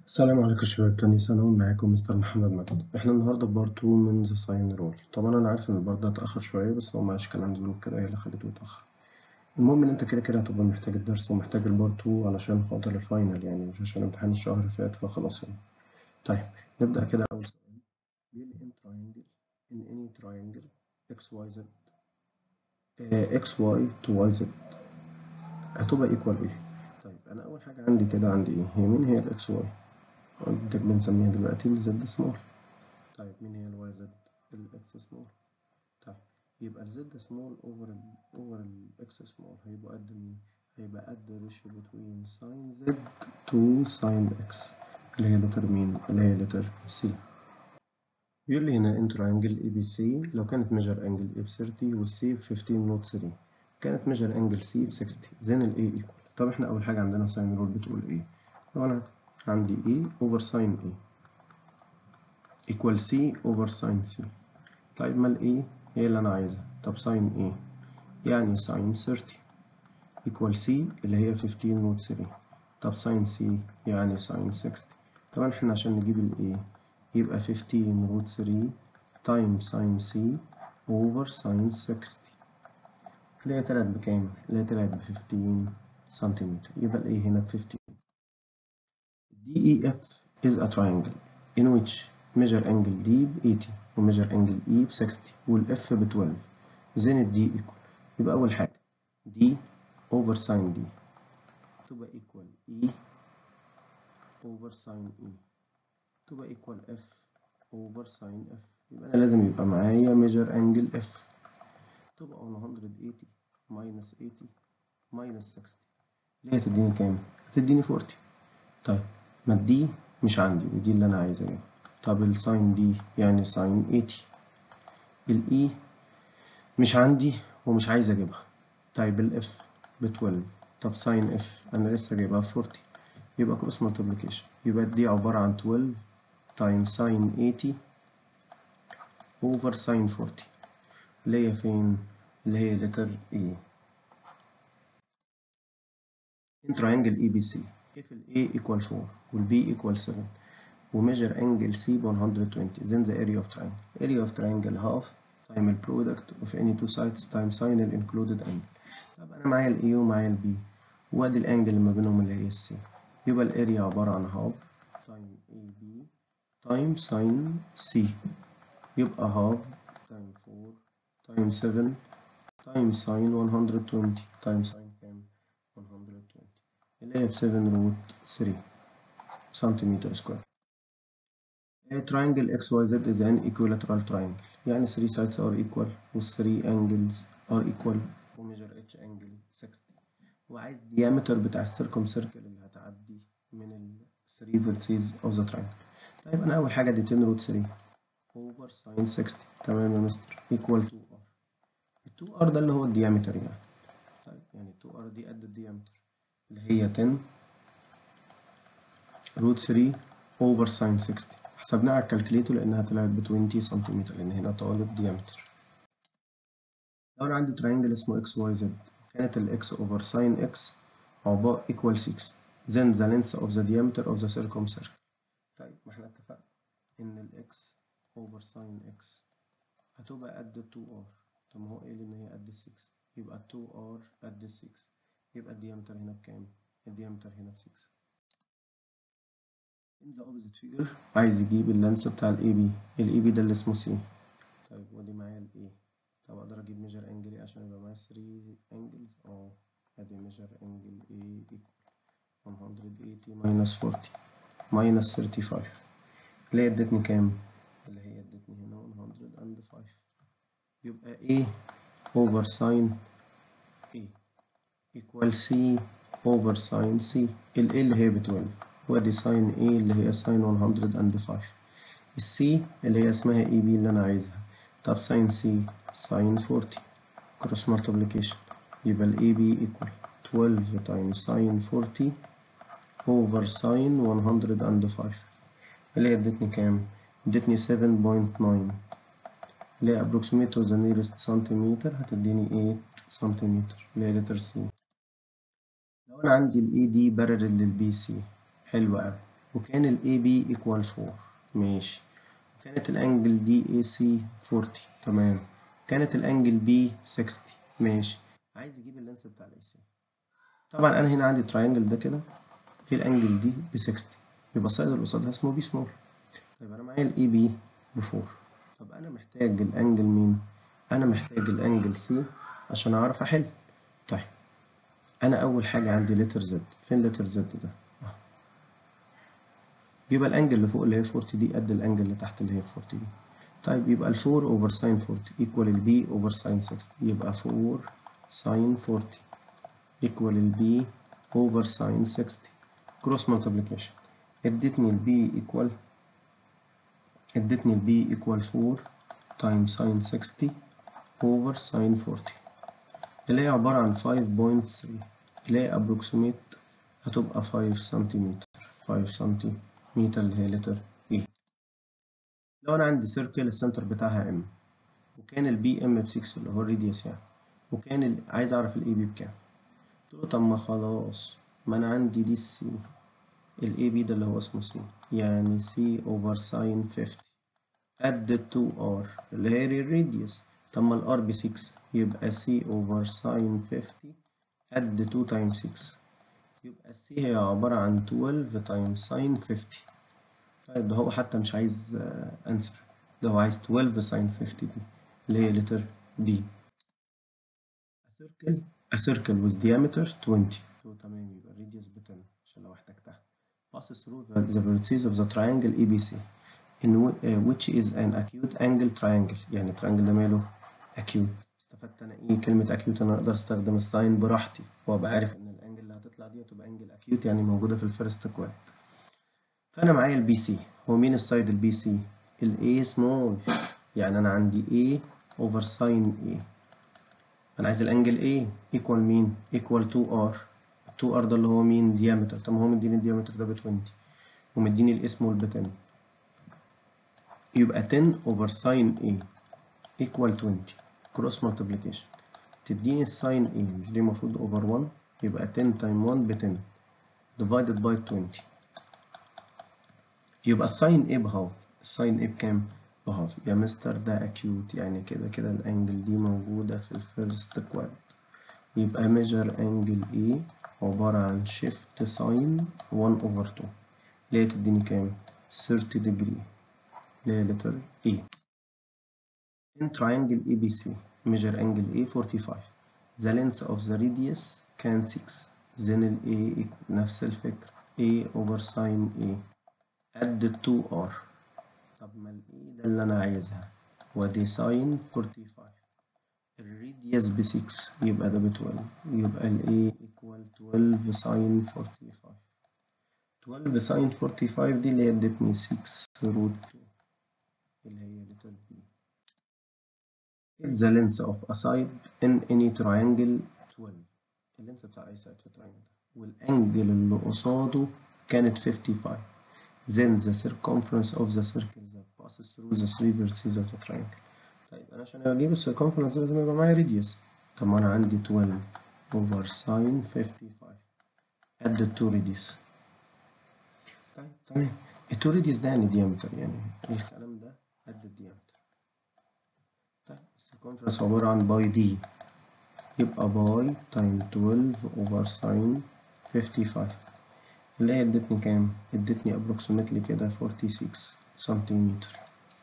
السلام عليكم شباب تاني ثانوي معاكم مستر محمد مجد احنا النهارده في بارت 2 من ذا ساين رول طبعا انا عارف ان البارت ده اتاخر شويه بس هو معلش كان عندي ظروف كده هي اللي خلته يتاخر المهم ان انت كده كده هتبقى محتاج الدرس ومحتاج البارت 2 علشان خاطر الفاينل يعني مش عشان امتحان الشهر اللي فات فخلاص يعني طيب نبدا كده اول سؤال بيقول لي in triangle in any triangle x y z آه، x y to y z هتبقى equal ايه طيب انا اول حاجه عندي كده عندي ايه هي مين هي الاكس واي ده بنسميها دلوقتي الزد سمول طيب مين هي الواي زد الاكس سمول طيب يبقى الزد سمول اوفر ال اوفر الاكس سمول هيبقى قد مين هيبقى قد الريشيو بتوين ساين زد تو ساين اكس اللي هي لتر مين اللي هي لتر سي بيقول لي هنا ان ترينجل اي بي سي لو كانت ميجر انجل اي ب 30 والسي ب 15 نوت 3 كانت ميجر انجل سي ب 60 زين الاي ايكوال طب احنا اول حاجه عندنا ساين رول بتقول ايه طبعا عندي A over sin A equal C over sin C طيب ما ال A هي اللي أنا عايزها طب sin A يعني sin 30 equal C اللي هي 15 نوت 3 طب sin C يعني sin 60 طبعا احنا عشان نجيب ال A يبقى 15 روت 3 times sin C over sin 60 اللي هي طلعت بكام؟ اللي هي طلعت ب 15 سنتيمتر يبقى ال A هنا ب 15 DEF is a triangle in which measure angle D ب 80 و measure angle E ب 60 وال F ب 12 then ال D equal يبقى أول حاجة D over sin D تبقى equal E over sin E تبقى equal F over sin F يبقى أنا لازم يبقى معايا measure angle F تبقى 180 minus 80 minus 60 اللي هي هتديني كام؟ هتديني 40 طيب ما دي مش عندي ودي اللي انا عايز اجيبها طب الساين دي يعني ساين 80 الاي مش عندي ومش عايز اجيبها طيب الاف ب 12 طب ساين اف انا لسه جايبها ب 40 يبقى كروس مالتيبليكيشن يبقى دي عباره عن 12 تايم ساين 80 اوفر ساين 40 اللي هي فين اللي هي لتر اي in triangle ABC if ال A equal 4 وال B equal 7 و measure angle C ب 120 then the area of triangle area of triangle half time the product of any two sides times sin ال included angle طب أنا معايا ال A ومعايا ال B وأدي الأنجل اللي ما بينهم اللي هي ال C يبقى الاريا عبارة عن half time AB time sin C يبقى half time 4 time 7 time sin 120 time sin كام 120 اللي هي ب 7 روت 3 سنتيمتر سكوير. triangle XYZ is an equilateral triangle يعني 3 sides are equal و 3 angles are equal و measure each angle 60 وعايز diameter بتاع السيركم سيركل اللي هتعدي من ال 3 vertices of the triangle. طيب أنا أول حاجة دي 10 روت 3 over sin 60 تمام يا مستر equal 2R. ال 2R ده اللي هو الديامتر يعني. طيب يعني 2R دي قد الديامتر. اللي هي 10 روت 3 اوفر ساين 60 حسبناها على الكالكليتر لانها طلعت ب 20 سنتيمتر لان هنا طالب ديامتر لو انا عندي ترينجل اسمه اكس واي زد كانت الاكس اوفر ساين اكس عبارة equal 6 then the length of the diameter of the circumcircle طيب ما احنا اتفقنا ان الاكس اوفر ساين اكس هتبقى قد 2 ار طب ما هو قايل ان هي قد 6 يبقى 2 ار قد 6 يبقى الديامتر هنا بكام؟ الديامتر هنا 6 in the opposite figure عايز يجيب اللانس بتاع ال AB ال AB ده اللي اسمه C طيب ودي معايا ال A طب اقدر اجيب ميجر انجل ايه عشان يبقى معايا 3 انجلز اه ادي ميجر انجل A equal 180 minus 40 minus 35 اللي هي ادتني كام؟ اللي هي ادتني هنا 105 يبقى A over sin A equal C over sin C ال A اللي هي ب 12 وادي sin A اللي هي sin 105 ال C اللي هي اسمها EB اللي أنا عايزها طب sin C sin 40 cross multiplication يبقى ال AB equal 12 times sin 40 over sin 105 اللي هي ادتني كام؟ ادتني 7.9 اللي هي approximate to the nearest centimeter هتديني 8 سنتيمتر اللي هي letter C لو أنا عندي ال AD parallel لل BC حلو أوي وكان ال AB equal 4 ماشي وكانت الانجل دي AC 40 تمام كانت الانجل B 60 ماشي عايز اجيب اللينس بتاع الاي سي طبعا انا هنا عندي التراينجل ده كده في الانجل دي ب 60 يبقى السايد اللي قصادها اسمه بي سمول طيب انا معايا الاي بي ب 4 طب انا محتاج الانجل مين انا محتاج الانجل سي عشان اعرف احل طيب انا اول حاجه عندي لتر زد فين لتر زد ده أهو. يبقى الانجل اللي فوق اللي هي 40 دي قد الانجل اللي تحت اللي هي 40 دي طيب يبقى ال 4 اوفر ساين 40 ايكوال البي اوفر ساين 60 يبقى 4 ساين 40 equal ال b over sin 60 cross multiplication ادتني ال b equal ادتني ال b equal 4 times sin 60 over sin 40 اللي هي عبارة عن 5.3 اللي هي approximate هتبقى 5 سنتيمتر 5 سنتيمتر اللي هي لتر A لو أنا عندي سيركل السنتر بتاعها M وكان ال BM ب 6 اللي هو الراديوس يعني وكان ال... عايز أعرف ال AB بكام قلت له طب ما خلاص ما انا عندي دي السي الاي بي ده اللي هو اسمه سي يعني سي اوفر ساين 50 قد 2 ار اللي هي الراديوس طب ما الار ب 6 يبقى سي اوفر ساين 50 قد 2 تايم 6 يبقى السي هي عبارة عن 12 تايم ساين 50 طيب ده هو حتى مش عايز انسر ده هو عايز 12 ساين 50 دي اللي هي لتر بي circle a circle with diameter 20 so تمام يبقى radius ب 10 عشان لو احتجتها passes through the, the vertices of the triangle ABC in uh, which is an acute angle triangle يعني triangle ده ماله acute استفدت انا ايه كلمة acute انا اقدر استخدم الساين براحتي وابقى عارف ان الانجل اللي هتطلع دي هتبقى انجل acute يعني موجودة في الفيرست كواد فانا معايا البي سي هو مين السايد البي سي الاي سمول يعني انا عندي A over sin A انا عايز الانجل A ايكوال مين ايكوال 2R 2R ده اللي هو مين ديامتر طب ما هو مديني الديامتر ده ب 20 ومديني الاسم ب 10 يبقى 10 over sin A equal 20 cross multiplication تديني الساين A مش دي المفروض over 1 يبقى 10 times 1 ب 10 divided by 20 يبقى الساين A بهاف الساين A بكام؟ بهاف يا مستر ده اكيوت يعني كده كده الانجل دي موجودة في الفيرست كواد يبقى measure angle A عبارة عن shift sin 1 over 2 اللي هي تديني كام؟ 30 degree اللي هي letter A in triangle ABC measure angle A 45 the length of the radius كان 6 then ال A equal نفس الفكرة A over sin A قد 2R طب ما ال A ده اللي أنا عايزها ودي sin 45 الراديوس ب 6 يبقى ده ب 12 يبقى ال A equal 12 sin 45 12 sin 45 دي اللي هي ادتني 6 root 2 اللي هي little b if the length of a side in any triangle 12 اللينس بتاع أي side في triangle والأنجل اللي قصاده كانت 55 then the circumference of the circle that passes through the three vertices of the triangle طيب أنا عشان أجيب السيركمفرنس لازم يبقى معايا radius طب ما أنا عندي 12 over sin 55 قد ال 2 radius طيب تمام ال 2 radius ده يعني diameter يعني الكلام ده قد الديامتر طيب السيركمفرنس عبارة عن باي دي يبقى باي تايم 12 over sin 55 اللي هي ادتني كام؟ ادتني approximately كده 46 سنتيمتر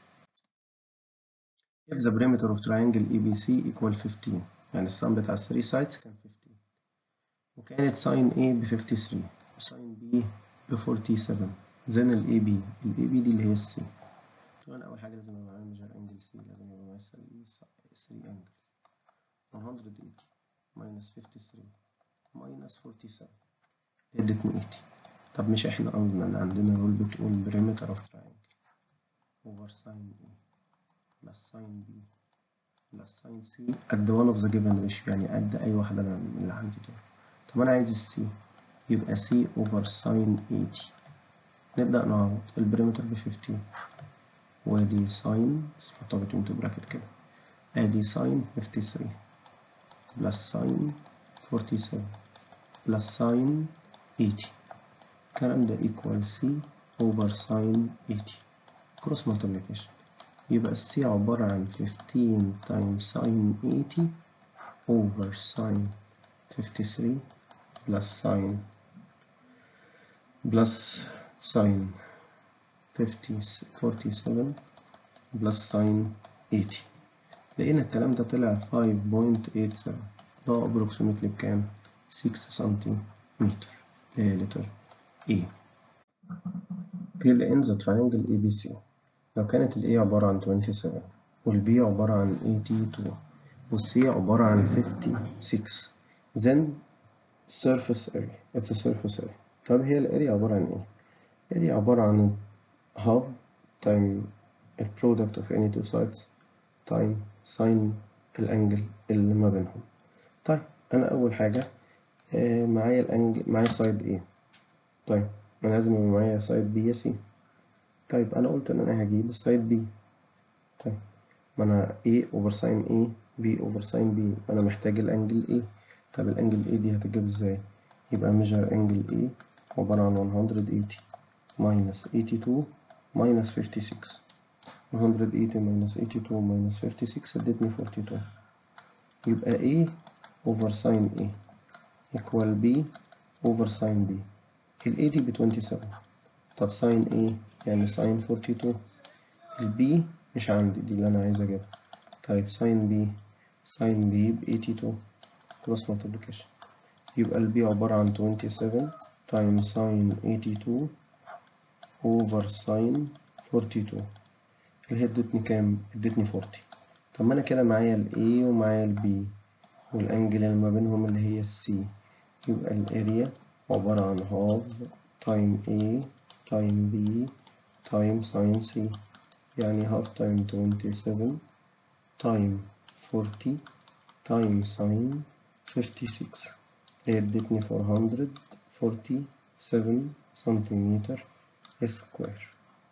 if the perimeter of triangle ABC equal 15 يعني السم بتاع 3 sides كان 15 وكانت sin A ب 53 وساين B ب 47 then ال AB ال AB دي اللي هي السي طبعا أول حاجة لازم يبقى معايا ميجر أنجل سي لازم يبقى معايا 3 أنجلز 180 minus 53 minus 47 ادتني 80 طب مش احنا قلنا ان عندنا رول بتقول perimeter of triangle over sin A plus sin B plus sin C قد one of the given ratio يعني قد أي واحدة من اللي عندي دول طب أنا عايز السي يبقى C over sin 80 نبدأ نعوض البريمتر ب 15 وادي ساين نحطها بتوين تو براكت كده ادي ساين 53 بلس ساين 47 بلس ساين 80 الكلام ده equal C over sin 80 cross multiplication يبقى السي عبارة عن 15 times sin 80 over sin 53 plus sin plus sin 50 47 plus sin 80 لقينا الكلام ده طلع 5.87 ده approximately بكام 6 سنتيمتر اللي هي لتر A fill in the triangle ABC لو كانت ال A عبارة عن 27 وال B عبارة عن 82 وال C عبارة عن 56 then surface area it's a surface area طب هي الاريا عبارة عن ايه؟ الاريا عبارة عن half time the product of any two sides time sin الانجل اللي ما بينهم طيب انا اول حاجة آه معايا الانجل معايا سايد A طيب انا لازم يبقى معايا سايد B يا C طيب انا قلت ان انا هجيب السايد B طيب ما انا A over sin A B over sin B انا محتاج الانجل A طب الانجل A دي هتتجاب ازاي يبقى measure angle A عبارة عن 180 minus 82 minus 56 180 minus 82 minus 56 ادتني 42 يبقى A over sin A equal B over sin B ال A دي ب 27 طب sin A يعني sin 42 ال B مش عندي دي اللي أنا عايز أجيبها طيب sin B sin B ب 82 cross multiplication يبقى ال B عبارة عن 27 times sin 82 over sin 42 اللي هي ادتني كام؟ ادتني 40 طب ما انا كده معايا ال A ومعايا ال B والانجل اللي ما بينهم اللي هي ال C يبقى الاريا عبارة عن half time A time B time sin C يعني half time 27 time 40 time sin 56 اللي هي ادتني 447 سنتيمتر سكوير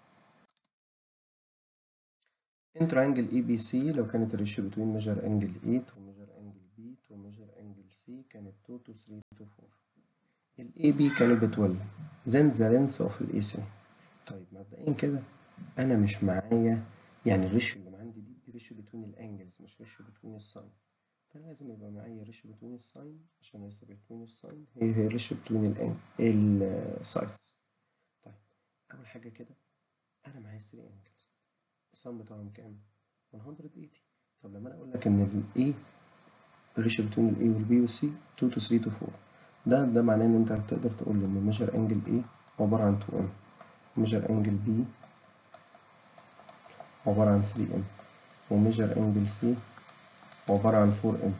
In triangle ABC لو كانت الريشيو between measure angle A to measure angle B to measure angle C كانت 2 to 3 to 4 ال AB كانت ب 12 then the length of ال AC طيب مبدئيا كده أنا مش معايا يعني الريشيو اللي عندي دي دي ريشيو between الانجلز مش ريشيو between الساين فأنا لازم يبقى معايا ريشيو between الساين عشان ريشيو between الساين هي هي ريشيو between السايدز طيب أول حاجة كده أنا معايا 3 انجلز السم بتاعهم كام؟ 180 طب لما انا اقول لك ان ال A الريشيو بين ال A وال B وال C 2 to 3 to 4 ده ده معناه ان انت هتقدر تقول لي ان ميجر انجل A عبارة عن 2M ميجر انجل B عبارة عن 3M وميجر انجل C عبارة عن 4M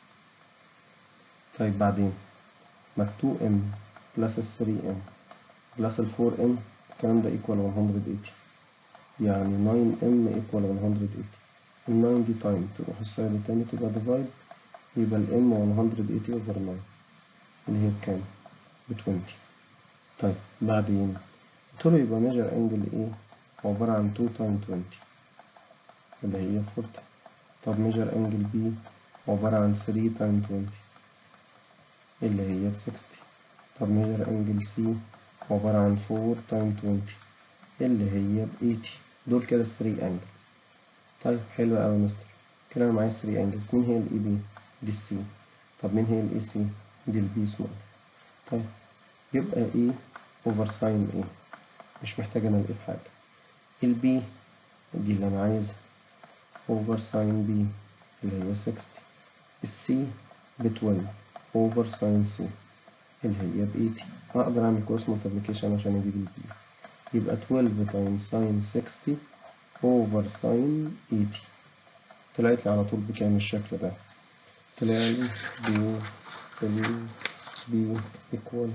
طيب بعدين ما 2M بلس ال 3M بلس ال 4M الكلام ده equal 180 يعني 9m equal 180 ال 9 دي تايم تروح السايد التاني تبقى ديفايد يبقى ال m 180 over 9 اللي هي بكام؟ ب 20 طيب بعدين قلت له يبقى measure angle A عبارة عن 2 times 20 اللي هي 40 طب measure angle B عبارة عن 3 times 20 اللي هي ب 60 طب measure angle C عبارة عن 4 times 20 اللي هي ب 80 دول كده 3 انجلز طيب حلو قوي يا مستر كده انا معايا 3 انجلز مين هي الاي بي دي السي طب مين هي الاي سي دي البي سمول طيب يبقى ايه اوفر ساين ايه مش محتاج انا الايه في حاجه البي دي اللي انا عايزها اوفر ساين بي اللي هي 60 السي ب 12 اوفر ساين سي اللي هي ب 80 اقدر اعمل كروس ملتبليكيشن عشان اجيب البي يبقى 12 times sin 60 over sin 80 طلعت لي على طول بكام الشكل ده طلع لي ب ال ب equal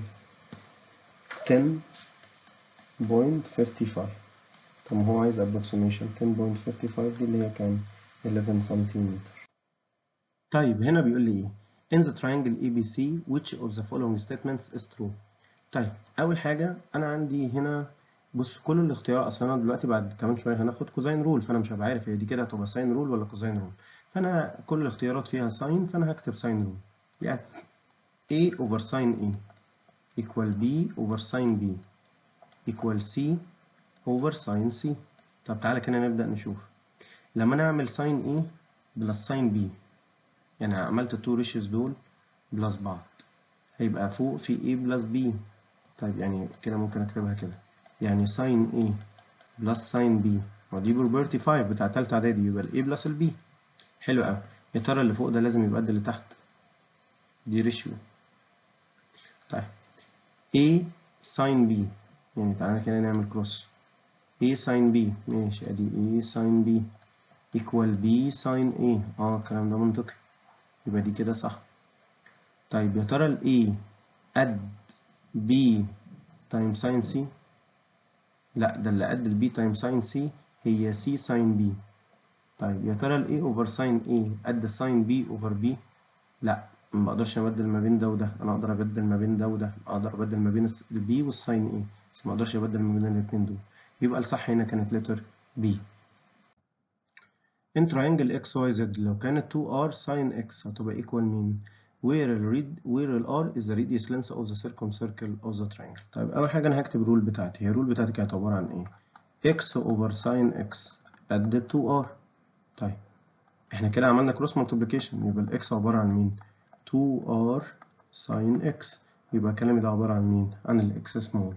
10.55 طب ما هو عايز approximation 10.55 دي اللي هي كام 11 سنتيمتر طيب هنا بيقول لي ايه in the triangle ABC which of the following statements is true طيب اول حاجه انا عندي هنا بص كل الاختيار اصلا انا دلوقتي بعد كمان شويه هناخد كوزين رول فانا مش هبقى عارف هي دي كده هتبقى ساين رول ولا كوزين رول فانا كل الاختيارات فيها ساين فانا هكتب ساين رول يعني a over sin a equal b over sin b equal c over sin c طب تعالى كده نبدأ نشوف لما انا اعمل sin a بلس sin b يعني عملت التو ريشيوز دول بلس بعض هيبقى فوق في a بلس b طيب يعني كده ممكن اكتبها كده يعني sin a بلس sin b ودي بروبرتي 5 بتاع تالتة اعدادي يبقى ال a بلس ال b حلو قوي يا ترى اللي فوق ده لازم يبقى قد اللي تحت دي ريشيو طيب a sin b يعني تعالى كده نعمل كروس a sin b ماشي ادي a sin b equal b sin a اه الكلام ده منطقي يبقى دي كده صح طيب يا ترى ال a قد b تايم sin c لا ده اللي قد ال b تايم sin c هي c sin b طيب يا ترى ال a over sin a قد sin b over b لا ما بقدرش ابدل ما بين ده وده انا اقدر ابدل ما بين ده وده اقدر ابدل ما بين ال b والساين a بس ما اقدرش ابدل ما بين الاثنين دول يبقى الصح هنا كانت لتر b in triangle xyz لو كانت 2r sin x هتبقى equal مين where ال read where ال r is the radius length of the circumcircle of the triangle طيب اول حاجه انا هكتب الرول بتاعتي هي الرول بتاعتي كانت عباره عن ايه x over sin x قد 2r طيب احنا كده عملنا cross multiplication يبقى ال x عباره عن مين 2r sin x يبقى كلامي ده عباره عن مين عن ال x small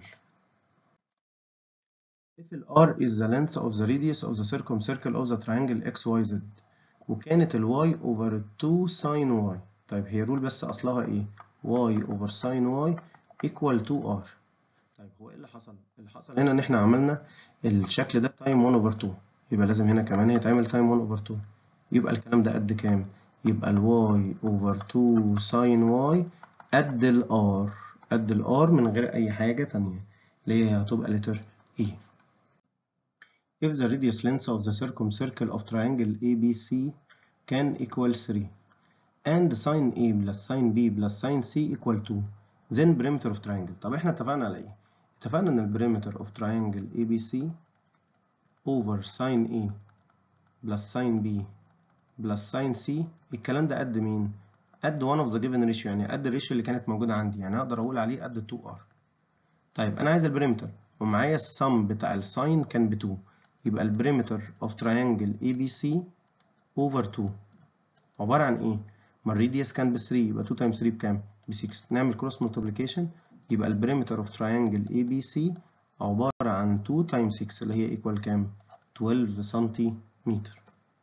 if ال r is the length of the radius of the circumcircle of the triangle xyz وكانت ال y over 2 sin y طيب هي رول بس اصلها ايه y over sin y equal 2r طيب هو ايه اللي حصل اللي حصل هنا ان احنا عملنا الشكل ده تايم 1 over 2 يبقى لازم هنا كمان هيتعمل تايم 1 over 2 يبقى الكلام ده قد كام يبقى ال y over 2 sin y قد ال r قد ال r من غير اي حاجه تانية اللي هي هتبقى letter e if the radius length of the circumcircle of triangle ABC can equal 3 and sin A plus sin B plus sin C equal 2 then perimeter of triangle طب احنا اتفقنا على ايه؟ اتفقنا ان ال perimeter of triangle ABC over sin A plus sin B plus sin C الكلام ده قد مين؟ قد one of the given ratio يعني قد الريشيو اللي كانت موجودة عندي يعني اقدر اقول عليه قد 2R طيب انا عايز البريمتر ومعايا السم بتاع الساين كان ب 2 يبقى البريمتر of triangle ABC over 2 عبارة عن ايه؟ ما الراديوس كان ب 3 يبقى 2 times 3 بكام؟ ب 6 نعمل كروس ملتبليكيشن يبقى البريمتر of triangle ABC عبارة عن 2 times 6 اللي هي equal كام؟ 12 سنتيمتر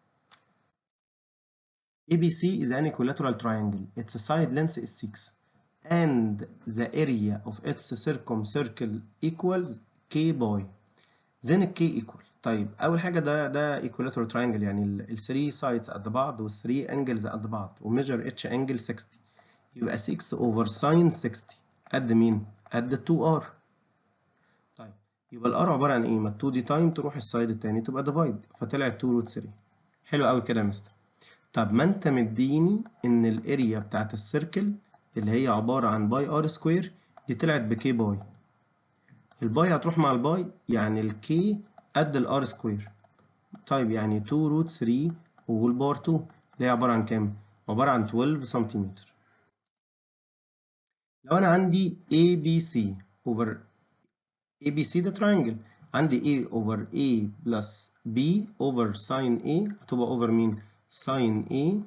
ABC is an equilateral triangle its side length is 6 and the area of its circumcircle equals k by then k equal طيب اول حاجه ده ده equilateral triangle يعني ال 3 sides قد بعض وال 3 angles قد بعض وميجر اتش angle 60 يبقى 6 over sin 60 قد مين قد 2 r طيب يبقى ال r عباره عن ايه ما ال 2 دي تايم تروح السايد التاني تبقى ديفايد فطلعت 2 روت 3 حلو قوي كده يا مستر طب ما انت مديني ان الاريا بتاعت السيركل اللي هي عباره عن باي ار سكوير دي طلعت بكي باي الباي هتروح مع الباي يعني الكي قد الار سكوير طيب يعني 2 روت 3 والباور 2 اللي هي عباره عن كام عباره عن 12 سنتيمتر لو انا عندي ABC over ABC ده triangle عندي A over A plus B over sin A هتبقى over مين sin A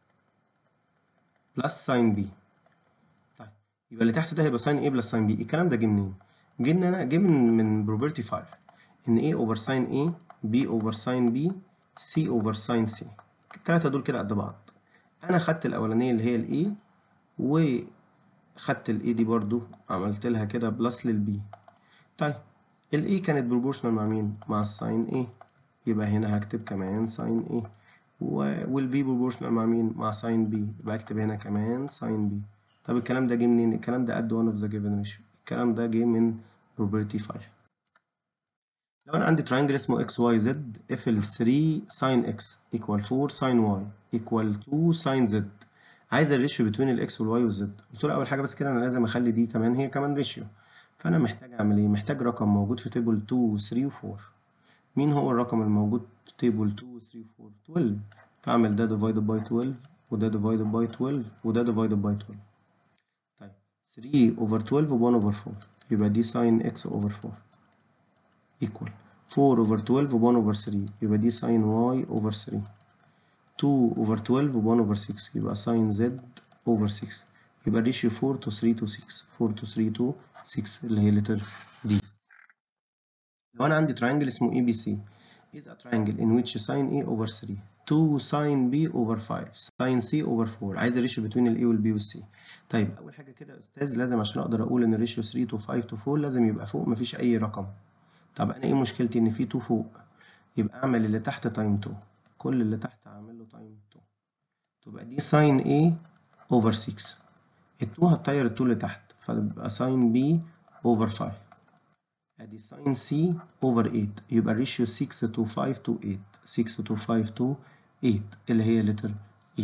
plus sin B طيب يبقى اللي تحت ده هيبقى sin A plus sin B الكلام ده جه منين؟ جه ان انا جه من من property 5 ان A over sin A B over sin B C over sin C التلاتة دول كده قد بعض انا خدت الاولانية اللي هي ال A وخدت ال A دي برضو عملت لها كده بلس لل B طيب ال A كانت بروبورشنال مع مين؟ مع الساين A يبقى هنا هكتب كمان ساين A والبي بروبورشنال مع مين؟ مع ساين بي يبقى اكتب هنا كمان ساين بي طب الكلام ده جه منين؟ الكلام ده قد one of the given ratio الكلام ده جه من property 5 لو انا عندي triangle اسمه XYZ if ال 3 sin x equal 4 sin y equal 2 sin z عايز الريشيو بين الاكس والواي والزد قلت له اول حاجه بس كده انا لازم اخلي دي كمان هي كمان ريشيو فانا محتاج اعمل ايه محتاج رقم موجود في تيبل 2 و 3 و 4 مين هو الرقم الموجود في تيبل 2 و 3 و 4 12 فاعمل ده divided by 12 وده divided by 12 وده divided by 12 طيب 3 over 12 و 1 over 4 يبقى دي sin x over 4 equal 4 over 12 و 1 over 3 يبقى دي sin y over 3 2 over 12 و 1 over 6 يبقى sin z over 6 يبقى الريشيو 4 to 3 to 6 4 to 3 to 6 اللي هي letter D لو أنا عندي triangle اسمه ABC is a triangle in which sin A over 3 2 sin B over 5 sin C over 4 عايز الريشيو بين ال A وال B وال C طيب أول حاجة كده يا أستاذ لازم عشان أقدر أقول إن الريشيو 3 to 5 to 4 لازم يبقى فوق مفيش أي رقم طب أنا إيه مشكلتي إن في 2 فوق يبقى أعمل اللي تحت تايم 2 كل اللي تحت أعمل له تايم 2 تبقى دي sin A over 6 ال 2 هتطير ال 2 اللي تحت فتبقى sin B over 5 ادي sin C over 8 يبقى الريشيو 6 to 5 to 8 6 to 5 to 8 اللي هي letter E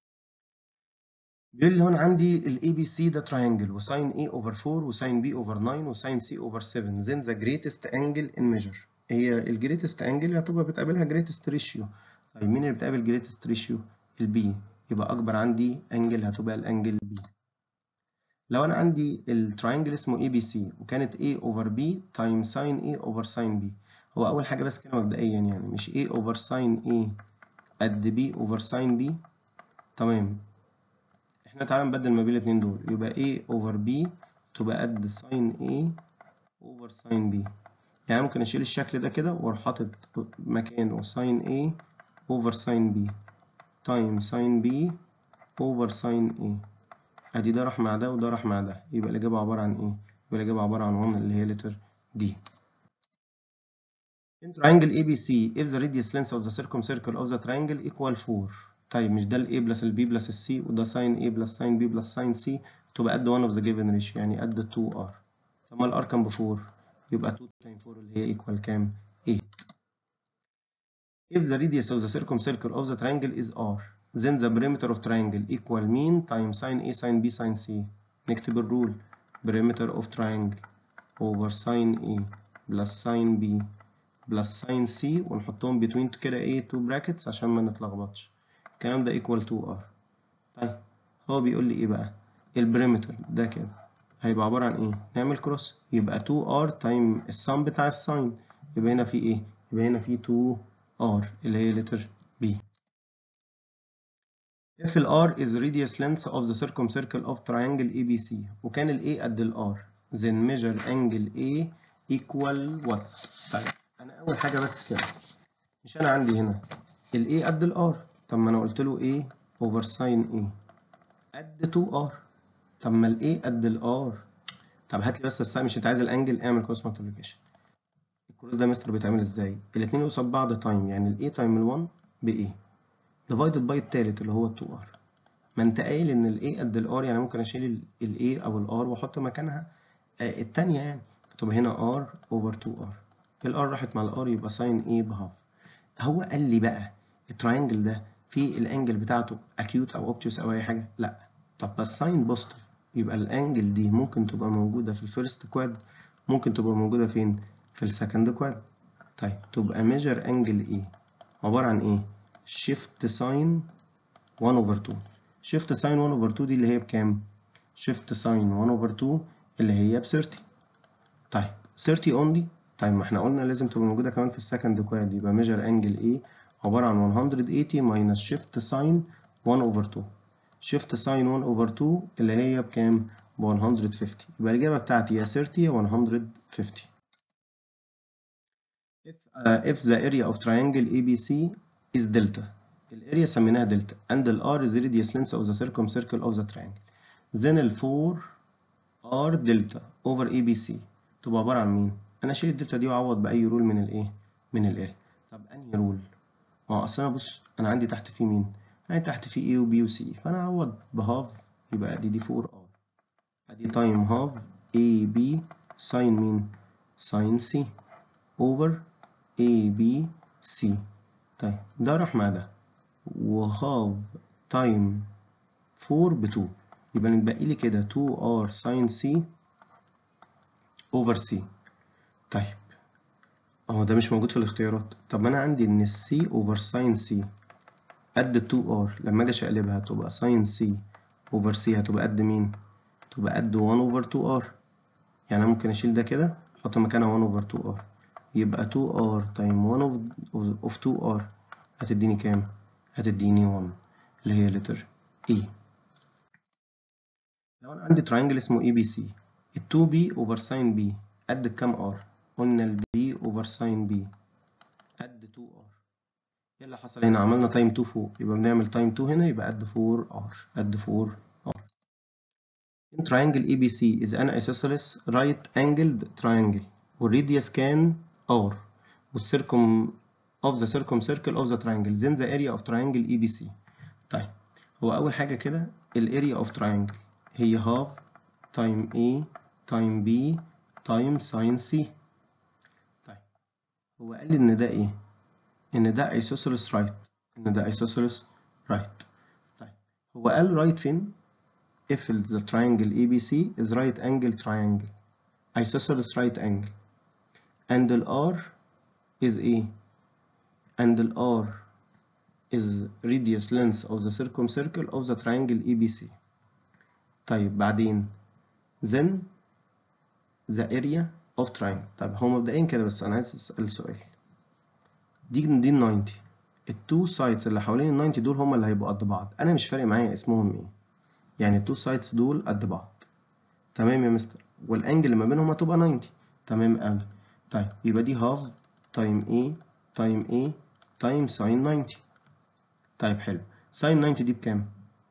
بيقول لي هون عندي ال ABC ده triangle وساين A over 4 وساين B over 9 وساين C over 7 then the greatest angle in measure هي ال greatest angle هتبقى بتقابلها greatest ratio طيب مين اللي بتقابل greatest ratio؟ ال B يبقى أكبر عندي angle هتبقى الانجل B لو أنا عندي التراينجل اسمه ABC وكانت A over B times sin A over sin B هو أول حاجة بس كده مبدئيا يعني مش A over sin A قد B over sin B تمام احنا تعالى نبدل ما بين الاتنين دول يبقى A over B تبقى قد sin A over sin B يعني ممكن أشيل الشكل ده كده وأروح حاطط مكانه sin A over sin B times sin B over sin A ادي ده راح مع ده وده راح مع ده يبقى الاجابه عباره عن ايه يبقى الاجابه عباره عن 1 اللي هي لتر دي in triangle ABC if the radius length of the circumcircle of the triangle equal 4 طيب مش ده ال A plus ال B plus ال C وده sin A plus sin B plus sin C تبقى قد 1 of the given ratio يعني قد 2R طب ما ال R كان ب 4 يبقى 2 times 4 اللي هي equal كام 8 if the radius of the circumcircle of the triangle is R then the perimeter of triangle equal mean times sin A sin B sin C نكتب الرول perimeter of triangle over sin A plus sin B plus sin C ونحطهم between كده ايه two brackets عشان ما نتلخبطش الكلام ده equal to R طيب هو بيقول لي ايه بقى البريمتر ده كده هيبقى عبارة عن ايه نعمل كروس يبقى 2R time السم بتاع الساين يبقى هنا في ايه يبقى هنا في 2R اللي هي letter B If ال R is radius length of the circumcircle of triangle ABC وكان ال A قد ال R then measure angle A equal what؟ طيب أنا أول حاجة بس كده مش أنا عندي هنا ال A قد ال R طب ما أنا قلت له A over sin A قد 2R طب ما ال A قد ال R طب هات لي بس الساين مش أنت عايز الأنجل اعمل كروس مالتيبليكيشن الكروس ده مستر بيتعمل إزاي؟ الاتنين قصاد بعض تايم يعني ال A تايم ال 1 ب A divided by التالت اللي هو 2R ما انت قايل ان ال A قد ال R يعني ممكن اشيل ال A او ال R واحط مكانها آه التانية يعني فتبقى هنا R over 2R ال R راحت مع ال R يبقى sin A بهاف هو قال لي بقى التراينجل ده في الانجل بتاعته acute او obtuse او اي حاجة لا طب بس ساين بوزيتيف يبقى الانجل دي ممكن تبقى موجودة في الفيرست كواد ممكن تبقى موجودة فين في السكند كواد طيب تبقى measure angle A عبارة عن ايه shift sin 1 over 2 shift sin 1 over 2 دي اللي هي بكام؟ shift sin 1 over 2 اللي هي ب 30 طيب 30 only طيب ما احنا قلنا لازم تبقى موجودة كمان في السكند كواد يبقى measure angle A عبارة عن 180 minus shift sin 1 over 2 shift sin 1 over 2 اللي هي بكام؟ ب 150 يبقى الإجابة بتاعتي يا 30 يا 150 if, uh, if the area of triangle ABC is delta الاريا سميناها دلتا and ال r is the radius length of the circumcircle of the triangle then ال 4 r delta over ABC تبقى عبارة عن مين؟ أنا أشيل الدلتا دي وأعوض بأي رول من الإيه؟ من الاريا طب أنهي رول؟ ما هو أصل أنا بص أنا عندي تحت في مين؟ عندي تحت في A و B و C فأنا أعوض بهاف يبقى أدي دي 4 r أدي تايم هاف A B ساين مين؟ ساين C over A B C طيب ده راح مع ده وهاف تايم 4 ب 2 يبقى متبقي لي كده 2 r sin c over c طيب اهو ده مش موجود في الاختيارات طب ما انا عندي ان c over sin c قد 2 r لما اجي اشقلبها تبقى sin c over c هتبقى قد مين؟ تبقى قد 1 over 2 r يعني انا ممكن اشيل ده كده احط مكانها 1 over 2 r يبقى 2r time 1 of, of 2r هتديني كام؟ هتديني 1 اللي هي letter E لو أنا عندي triangle اسمه ABC ال 2B over sin B قد كام R؟ قلنا ال B over sin B قد 2R ايه اللي حصل هنا؟ عملنا تايم 2 فوق يبقى بنعمل تايم 2 هنا يبقى قد 4R قد 4R In triangle ABC is an isosceles right angled triangle والradius كان R والcircum of the circumcircle of the triangle then the area of triangle ABC طيب هو أول حاجة كده ال area of triangle هي half time A time B time sin C طيب هو قال لي إن ده إيه؟ إن ده isosceles right إن ده isosceles right طيب هو قال right فين؟ if the triangle ABC is right angle triangle isosceles right angle and the R is A and the R is radius length of the circumcircle of the triangle ABC طيب بعدين then the area of triangle طيب هو مبدئيا كده بس أنا عايز أسأل سؤال دي دي ال 90 التو سايدز اللي حوالين ال 90 دول هما اللي هيبقوا قد بعض أنا مش فارق معايا اسمهم إيه يعني التو سايدز دول قد بعض تمام يا مستر والانجل اللي ما بينهم هتبقى 90 تمام قوي طيب يبقى دي هاف تايم A تايم A تايم ساين 90 طيب حلو ساين 90 دي بكام؟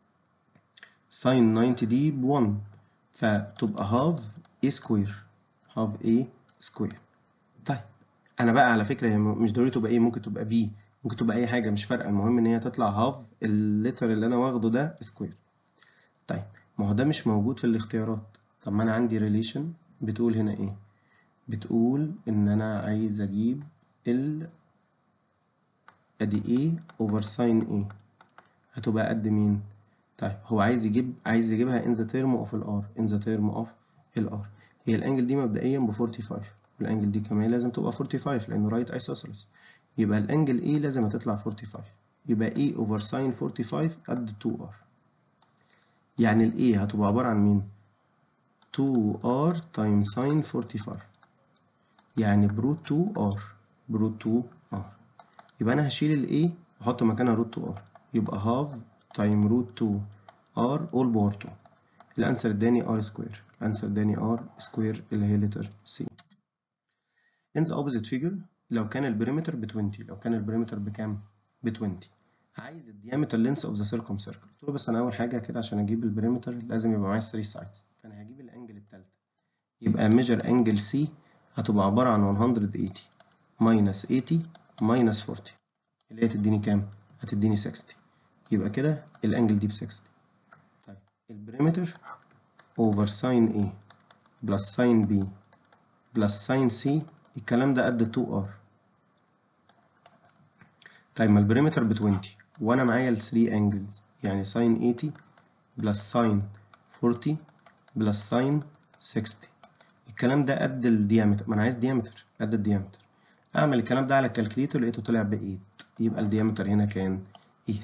ساين 90 دي ب 1 فتبقى هاف A سكوير هاف A سكوير طيب انا بقى على فكره هي مش ضروري تبقى A ممكن تبقى B ممكن تبقى اي حاجه مش فارقه المهم ان هي تطلع هاف اللتر اللي انا واخده ده سكوير طيب ما هو ده مش موجود في الاختيارات طب ما انا عندي ريليشن بتقول هنا ايه بتقول ان انا عايز اجيب ال ادي ايه اوفر ساين ايه هتبقى قد مين طيب هو عايز يجيب عايز يجيبها in the term of الار in the term of الار هي الانجل دي مبدئيا ب 45 والانجل دي كمان لازم تبقى 45 لانه رايت ايسوسيلس يبقى الانجل ايه لازم هتطلع 45 يبقى ايه اوفر ساين 45 قد 2 ار يعني ال A هتبقى عبارة عن مين؟ 2R times sin 45 يعني بروت 2R بروت 2R يبقى أنا هشيل ال A وأحط مكانها روت 2R يبقى half time root 2R all باور 2 الأنسر اداني R سكوير الأنسر اداني R سكوير اللي هي لتر C in the opposite figure لو كان البريمتر ب 20 لو كان البريمتر بكام؟ ب 20 عايز الديامتر لينس اوف ذا سيركمسيركل قلت له بس انا اول حاجه كده عشان اجيب البريمتر لازم يبقى معايا 3 سايدز فانا هجيب الانجل الثالثه يبقى ميجر انجل سي هتبقى عباره عن 180 ماينس 80 ماينس 40 اللي هي تديني كام هتديني 60 يبقى كده الانجل دي ب 60 طيب البريمتر اوفر ساين اي بلس ساين بي بلس ساين سي الكلام ده قد 2 ار طيب ما البريمتر ب 20 وانا معايا ال 3 انجلز يعني ساين 80 بلس ساين 40 بلس ساين 60 الكلام ده قد الديامتر ما انا عايز ديامتر قد الديامتر اعمل الكلام ده على الكالكليتر لقيته طلع ب 8 يبقى الديامتر هنا كان 8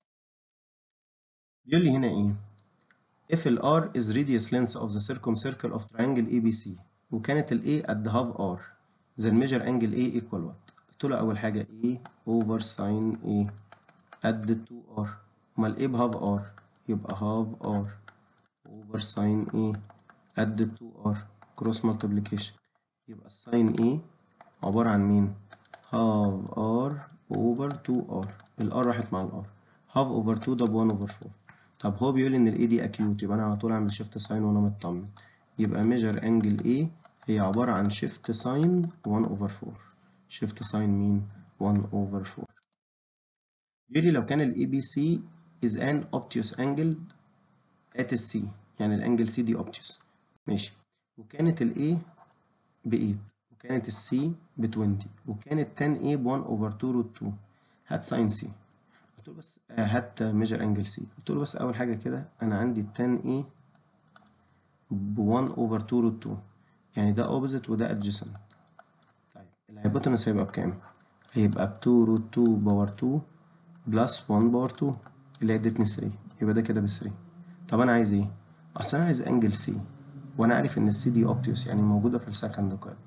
بيقول لي هنا ايه if ال r is radius length of the circumcircle of triangle ABC وكانت ال a قد half r then measure angle A equal what قلت له أول حاجة A over sin A قد 2R أمال A بهاف R يبقى half R over sin A قد 2R cross multiplication يبقى sin A عبارة عن مين؟ half R over 2R ال R راحت مع ال R half over 2 ده ب 1 over 4 طب هو بيقول إن ال A دي acute يبقى أنا على طول أعمل shift sign وأنا مطمن يبقى measure angle A هي عبارة عن shift sign 1 over 4 shift sign مين 1 over 4 بيقول لي لو كان ال ABC is an obtuse angle at C يعني الانجل C دي obtuse ماشي وكانت ال A ب 8 وكانت ال C ب 20 وكانت 10 A ب 1 over 2 root 2 هات sin C قلت له بس هات measure angle C قلت له بس أول حاجة كده أنا عندي 10 A ب 1 over 2 root 2 يعني ده opposite وده adjacent الهايبوتنس هيبقى بكام؟ هيبقى ب 2 روت 2 باور 2 بلس 1 باور 2 اللي هي ادتني 3 يبقى ده كده ب 3 طب انا عايز ايه؟ اصل انا عايز انجل سي وانا عارف ان السي دي اوبتيوس يعني موجوده في السكند كواد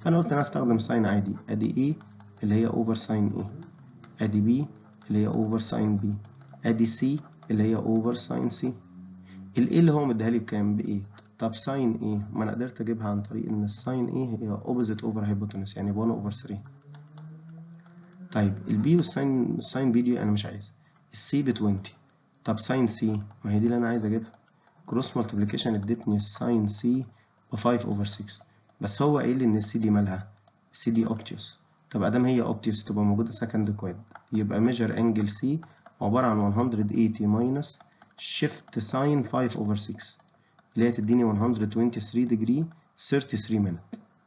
فانا قلت انا هستخدم ساين عادي ادي A اللي هي اوفر ساين A ادي B اللي هي اوفر ساين B ادي C اللي هي اوفر ساين C ال A اللي هو مديها لي بكام ب 8 طب ساين A ما انا قدرت اجيبها عن طريق ان الساين A هي اوبوزيت اوفر هايبوتنس يعني ب 1 اوفر 3 طيب البي والساين الساين بي دي انا مش عايزها السي ب 20 طب ساين سي ما هي دي اللي انا عايز اجيبها كروس مالتيبليكيشن ادتني الساين سي ب 5 اوفر 6 بس هو قايل لي ان السي دي مالها السي دي اوبتيوس طب ادام هي اوبتيوس تبقى موجوده سكند كواد يبقى ميجر انجل سي عباره عن 180 ماينس شيفت ساين 5 اوفر 6 اللي هي تديني 123 ديجري 33 مينت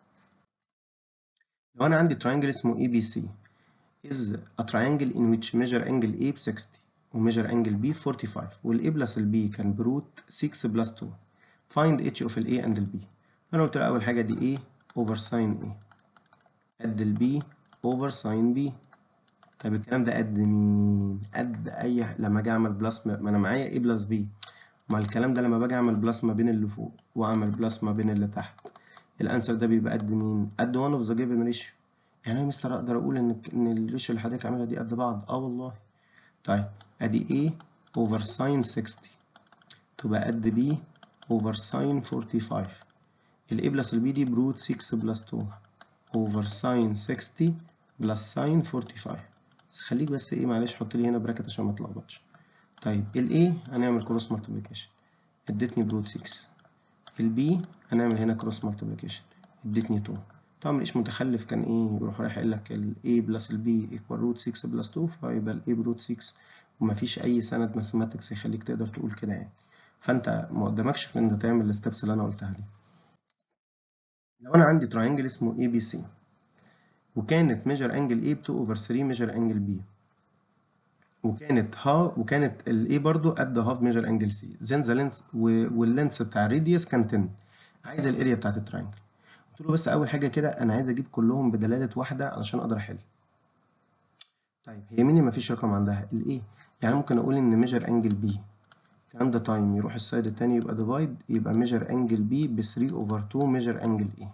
لو انا عندي تراينجل اسمه اي بي سي is a triangle in which measure angle A ب 60 و measure angle B ب 45 وال A plus ال B كان بروت 6 plus 2 find h of ال A and ال B أنا قلت له أول حاجة دي A over sin A قد ال B over sin B طيب الكلام ده قد مين؟ قد أي لما أجي أعمل بلس ما أنا معايا A plus B ما الكلام ده لما باجي أعمل بلس ما بين اللي فوق وأعمل بلس ما بين اللي تحت الأنسر ده بيبقى قد مين؟ قد one of the given ratio يعني انا مستر اقدر اقول ان ان الريشيو اللي حضرتك عاملها دي قد بعض اه والله طيب ادي A over sin 60 تبقى قد B over sin 45 ال A plus ال B دي بروت 6 plus 2 over sin 60 plus sin 45 بس خليك بس ايه معلش حط لي هنا براكت عشان ما اتلخبطش طيب ال A هنعمل كروس مالتيبليكيشن ادتني بروت 6 ال B هنعمل هنا كروس مالتيبليكيشن ادتني 2 طبعا ماليش متخلف كان ايه يروح رايح قايل لك ال A بلس ال B ايكوال روت 6 بلس 2 فيبقى ال A بروت 6 ومفيش أي سند ماثيماتكس يخليك تقدر تقول كده يعني فأنت ما قدامكش إن أنت تعمل الستبس اللي أنا قلتها دي. لو أنا عندي تراينجل اسمه ABC وكانت ميجر انجل A ب 2 اوفر 3 ميجر انجل B وكانت ها وكانت ال A برضو قد هاف ميجر انجل C then the length واللينس بتاع الراديوس كان 10 عايز الاريا بتاعت التراينجل قلت له بس اول حاجه كده انا عايز اجيب كلهم بدلاله واحده علشان اقدر احل طيب هي مين ما فيش رقم عندها الايه يعني ممكن اقول ان ميجر انجل بي الكلام ده تايم يروح السايد التاني يبقى ديفايد يبقى ميجر انجل بي ب 3 اوفر 2 ميجر انجل ايه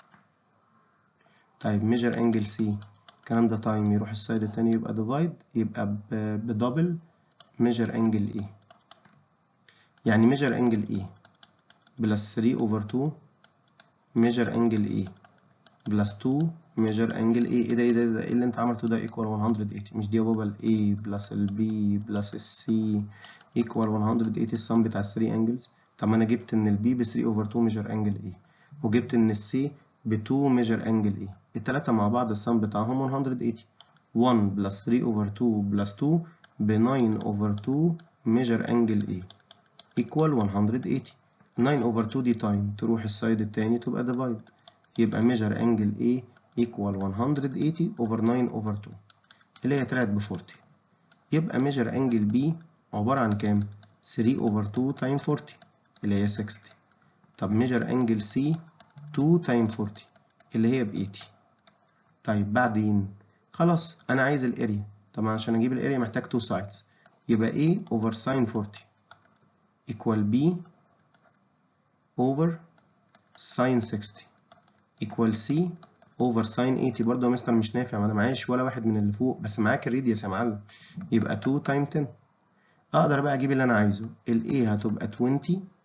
طيب ميجر انجل سي الكلام ده تايم يروح السايد التاني يبقى ديفايد يبقى بدبل ميجر انجل ايه يعني ميجر انجل ايه بلس 3 اوفر 2 measure angle A بلس 2 measure angle A ايه ده ايه ده ايه ده ايه اللي انت عملته ده equal 180 مش دي يا بابا ال A بلس ال B بلس ال C equal 180 السم بتاع ال 3 angles طب ما انا جبت ان ال B ب 3 over 2 measure angle A وجبت ان ال C ب 2 measure angle A التلاتة مع بعض السم بتاعهم 180 1 بلس 3 over 2 بلس 2 ب 9 over 2 measure angle A equal 180 9 over 2 دي تايم تروح السايد التاني تبقى ديفايد يبقى ميجر انجل A equal 180 over 9 over 2 اللي هي طلعت ب 40 يبقى ميجر انجل B عبارة عن كام؟ 3 over 2 تايم 40 اللي هي 60 طب ميجر انجل C 2 تايم 40 اللي هي ب 80 طيب بعدين خلاص أنا عايز الاريا طبعا عشان أجيب الاريا محتاج 2 sides يبقى A over sin 40 equal B over sin 60 equal C over sin 80 برضه يا مستر مش نافع ما انا معايش ولا واحد من اللي فوق بس معاك الراديوس يا معلم يبقى 2 تايم 10 اقدر بقى اجيب اللي انا عايزه ال A هتبقى 20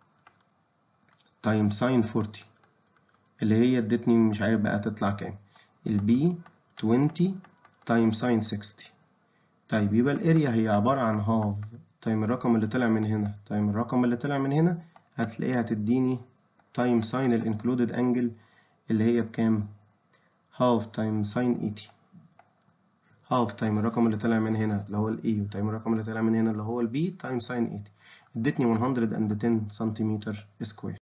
تايم sin 40 اللي هي ادتني مش عارف بقى تطلع كام ال B 20 تايم sin 60 طيب يبقى الاريا هي عبارة عن هاف تايم الرقم اللي طلع من هنا تايم الرقم اللي طلع من هنا هتلاقيها هتديني تايم ساين الانكلودد انجل اللي هي بكام هاف تايم ساين 80 هاف تايم الرقم اللي طلع من هنا اللي هو الاي وتايم الرقم اللي طلع من هنا اللي هو البي تايم ساين 80 ادتني 110 سنتيمتر سكوير